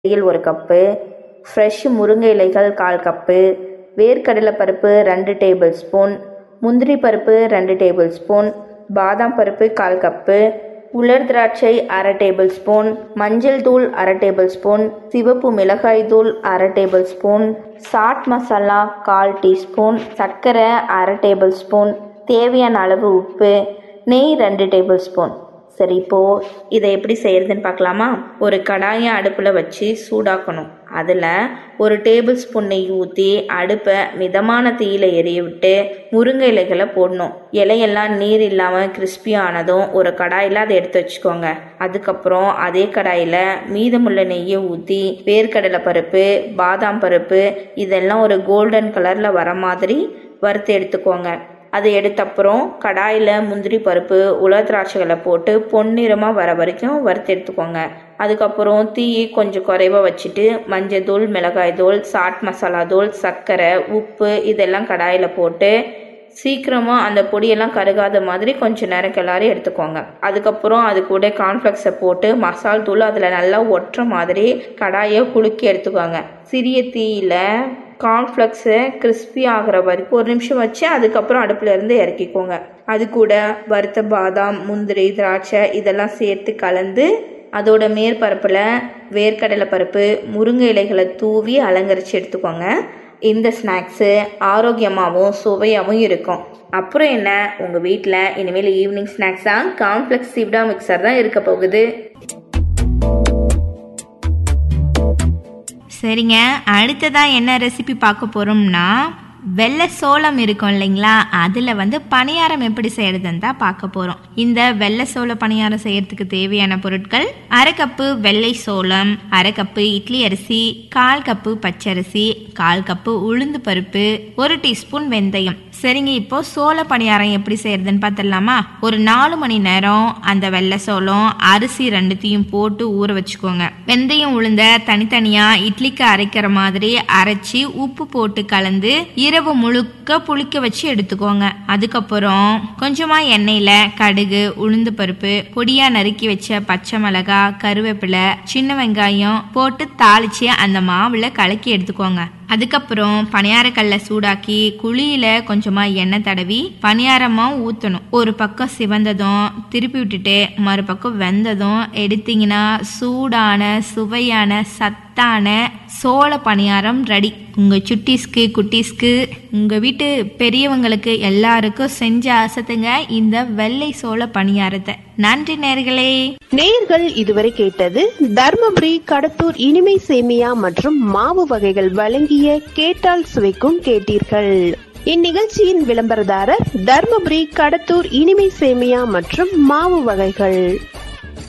பொரியல் ஒரு cup fresh முருங்கை இலைகள் கால் கப்பு வேர்க்கடலை பருப்பு ரெண்டு டேபிள் ஸ்பூன் முந்திரி பருப்பு ரெண்டு டேபிள் ஸ்பூன் பாதாம் பருப்பு கால் கப்பு உலர் திராட்சை அரை டேபிள் ஸ்பூன் மஞ்சள் தூள் அரை டேபிள் ஸ்பூன் சிவப்பு மிளகாய் தூள் அரை டேபிள் ஸ்பூன் சாட் மசாலா கால் டீஸ்பூன் சர்க்கரை அரை டேபிள் ஸ்பூன் தேவையான அளவு உப்பு நெய் ரெண்டு டேபிள் ஸ்பூன் சரி இப்போது இதை எப்படி செய்கிறதுன்னு பார்க்கலாமா ஒரு கடாயை அடுப்பில் வச்சு சூடாக்கணும் அதில் ஒரு டேபிள் ஸ்பூன் நெய் ஊற்றி அடுப்பை மிதமான தீயில எரிய விட்டு முருங்கை இலைகளை போடணும் இலையெல்லாம் நீர் இல்லாமல் கிறிஸ்பி ஆனதும் ஒரு கடாயில் அதை எடுத்து வச்சுக்கோங்க அதுக்கப்புறம் அதே கடாயில் மீதமுள்ள நெய்யை ஊற்றி வேர்க்கடலை பருப்பு பாதாம் பருப்பு இதெல்லாம் ஒரு கோல்டன் கலரில் வர மாதிரி வறுத்து எடுத்துக்கோங்க அது எடுத்த அப்புறம் கடாயில் முந்திரி பருப்பு உலர் திராட்சைகளை போட்டு பொன்னிறமாக வர வரைக்கும் வறுத்து எடுத்துக்கோங்க அதுக்கப்புறம் தீ கொஞ்சம் குறைவாக வச்சுட்டு மஞ்சள் தூள் மிளகாய் தூள் சாட் மசாலா தூள் சர்க்கரை உப்பு இதெல்லாம் கடாயில் போட்டு சீக்கிரமாக அந்த பொடியெல்லாம் கருகாத மாதிரி கொஞ்சம் நேரம் கிளறி எடுத்துக்கோங்க அதுக்கப்புறம் அது கூட கார்ன்ஃப்ளெக்ஸை போட்டு மசால் தூள் அதில் நல்லா ஒட்டுற மாதிரி கடாயை குலுக்கி எடுத்துக்கோங்க சிறிய தீயில் கார்ன்ஃப்ளெக்ஸு கிறிஸ்பி ஆகிற வரைக்கும் ஒரு நிமிஷம் வச்சு அதுக்கப்புறம் அடுப்பில் இருந்து இறக்கிக்கோங்க அது கூட வறுத்த பாதாம் முந்திரி திராட்சை இதெல்லாம் சேர்த்து கலந்து அதோட மேற்பரப்பில் வேர்க்கடலை பருப்பு முருங்கை இலைகளை தூவி அலங்கரித்து எடுத்துக்கோங்க இந்த ஸ்நாக்ஸு ஆரோக்கியமாகவும் சுவையாகவும் இருக்கும் அப்புறம் என்ன உங்கள் வீட்டில் இனிமேல் ஈவினிங் ஸ்நாக்ஸாக கார்ன்ஃப்ளெக்ஸ் சிப்டா மிக்சர் தான் இருக்க போகுது சரிங்க அடுத்ததாக என்ன ரெசிபி பார்க்க போகிறோம்னா வெள்ளை சோளம் இருக்கும் இல்லைங்களா அதில் வந்து பணியாரம் எப்படி செய்யறதுன்னு தான் பார்க்க போகிறோம் இந்த வெள்ளை சோள பணியாரம் செய்யறதுக்கு தேவையான பொருட்கள் அரை கப்பு வெள்ளை சோளம் அரை கப்பு இட்லி அரிசி கால் கப்பு பச்சரிசி கால் கப்பு உளுந்து பருப்பு ஒரு டீஸ்பூன் வெந்தயம் சரிங்க இப்போ சோள பணியாரம் எப்படி செய்யறதுன்னு பார்த்துடலாமா ஒரு நாலு மணி நேரம் அந்த வெள்ளை சோளம் அரிசி ரெண்டுத்தையும் போட்டு ஊற வச்சுக்கோங்க வெந்தயம் உளுந்த தனித்தனியா இட்லிக்கு அரைக்கிற மாதிரி அரைச்சி உப்பு போட்டு கலந்து இரவு முழுக்க புளிக்க வச்சு எடுத்துக்கோங்க அதுக்கப்புறம் கொஞ்சமா எண்ணெயில கடுகு உளுந்து பருப்பு பொடியா நறுக்கி வச்ச பச்சை மிளகா கருவேப்பிலை சின்ன வெங்காயம் போட்டு தாளிச்சு அந்த மாவுல கலக்கி எடுத்துக்கோங்க அதுக்கப்புறம் பணியாரக்கல்ல சூடாக்கி குழியில கொஞ்சமா எண்ணெய் தடவி பணியாரமா ஊத்தணும் ஒரு பக்கம் சிவந்ததும் திருப்பி விட்டுட்டு மறுபக்கம் வெந்ததும் எடுத்தீங்கன்னா சூடான சுவையான சத்தான சோள பணியாரம் ரெடி உங்க சுட்டீஸ்க்கு குட்டீஸ்க்கு உங்க வீட்டு பெரியவங்களுக்கு எல்லாருக்கும் செஞ்சு அசத்துங்க இந்த வெள்ளை சோள பணியாரத்தை நன்றி நேர்களே நேயர்கள் இதுவரை கேட்டது தர்மபுரி கடத்தூர் இனிமை சேமியா மற்றும் மாவு வகைகள் வழங்கிய கேட்டால் சுவைக்கும் கேட்டீர்கள் இந்நிகழ்ச்சியின் விளம்பரதாரர் தர்மபுரி கடத்தூர் இனிமை சேமியா மற்றும் மாவு வகைகள்